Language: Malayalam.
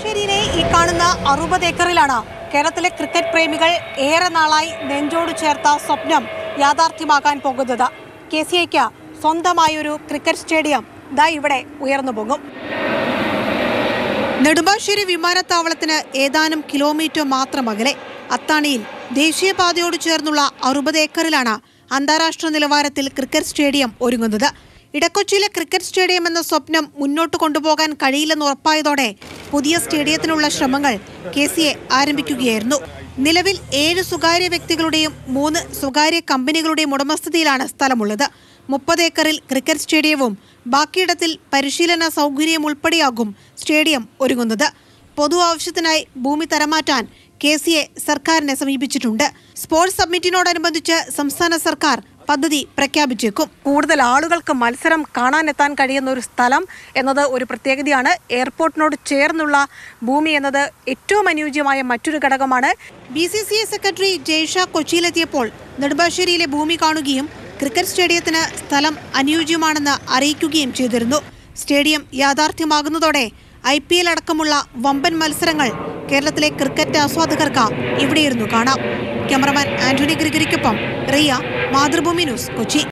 നെടുമ്പാശ്ശേരിയിലെ ഈ കാണുന്ന അറുപത് ഏക്കറിലാണ് കേരളത്തിലെ ക്രിക്കറ്റ് പ്രേമികൾ ഏറെ നാളായി നെഞ്ചോട് ചേർത്ത സ്വപ്നം യാഥാർത്ഥ്യമാകാൻ പോകുന്നത് കെ സി ഐക്ക് സ്വന്തമായൊരു ക്രിക്കറ്റ് സ്റ്റേഡിയം ദാ ഇവിടെ ഉയർന്നു പോകും നെടുമ്പാശ്ശേരി വിമാനത്താവളത്തിന് ഏതാനും കിലോമീറ്റർ മാത്രം അകലെ അത്താണിയിൽ ദേശീയപാതയോട് ചേർന്നുള്ള അറുപത് ഏക്കറിലാണ് അന്താരാഷ്ട്ര നിലവാരത്തിൽ ക്രിക്കറ്റ് സ്റ്റേഡിയം ഒരുങ്ങുന്നത് ഇടക്കൊച്ചിയിലെ ക്രിക്കറ്റ് സ്റ്റേഡിയം എന്ന സ്വപ്നം മുന്നോട്ട് കൊണ്ടുപോകാൻ കഴിയില്ലെന്ന് ഉറപ്പായതോടെ പുതിയ സ്റ്റേഡിയത്തിനുള്ള ശ്രമങ്ങൾ കെ സി എ ആരംഭിക്കുകയായിരുന്നു നിലവിൽ ഏഴ് സ്വകാര്യ വ്യക്തികളുടെയും മൂന്ന് സ്വകാര്യ കമ്പനികളുടെയും ഉടമസ്ഥതയിലാണ് സ്ഥലമുള്ളത് മുപ്പത് ഏക്കറിൽ ക്രിക്കറ്റ് സ്റ്റേഡിയവും ബാക്കിയിടത്തിൽ പരിശീലന സൗകര്യം ഉൾപ്പെടെയാകും സ്റ്റേഡിയം ഒരുങ്ങുന്നത് പൊതു ആവശ്യത്തിനായി ഭൂമി തരമാറ്റാൻ കെ സി എ സർക്കാരിനെ സമീപിച്ചിട്ടുണ്ട് സ്പോർട്സ് സബ്മിറ്റിനോടനുബന്ധിച്ച് സംസ്ഥാന സർക്കാർ പദ്ധതി പ്രഖ്യാപിച്ചേക്കും കൂടുതൽ ആളുകൾക്ക് മത്സരം കാണാനെത്താൻ കഴിയുന്ന ഒരു സ്ഥലം എന്നത് ഒരു പ്രത്യേകതയാണ് എയർപോർട്ടിനോട് ചേർന്നുള്ള ഭൂമി എന്നത് ഏറ്റവും അനുയോജ്യമായ മറ്റൊരു ഘടകമാണ് B C C I secretary Jay Shah കൊച്ചിയിലെത്തിയപ്പോൾ നെടുമ്പാശ്ശേരിയിലെ ഭൂമി കാണുകയും ക്രിക്കറ്റ് സ്റ്റേഡിയത്തിന് സ്ഥലം അനുയോജ്യമാണെന്ന് അറിയിക്കുകയും ചെയ്തിരുന്നു സ്റ്റേഡിയം യാഥാർത്ഥ്യമാകുന്നതോടെ ഐ പി എൽ അടക്കമുള്ള വമ്പൻ മത്സരങ്ങൾ കേരളത്തിലെ ക്രിക്കറ്റ് ആസ്വാദകർക്ക് ഇവിടെയിരുന്നു കാണാം ക്യാമറമാൻ ആന്റണി ഗ്രിഗറിക്കൊപ്പം റിയ മാതൃഭൂമി ന്യൂസ് കൊച്ചി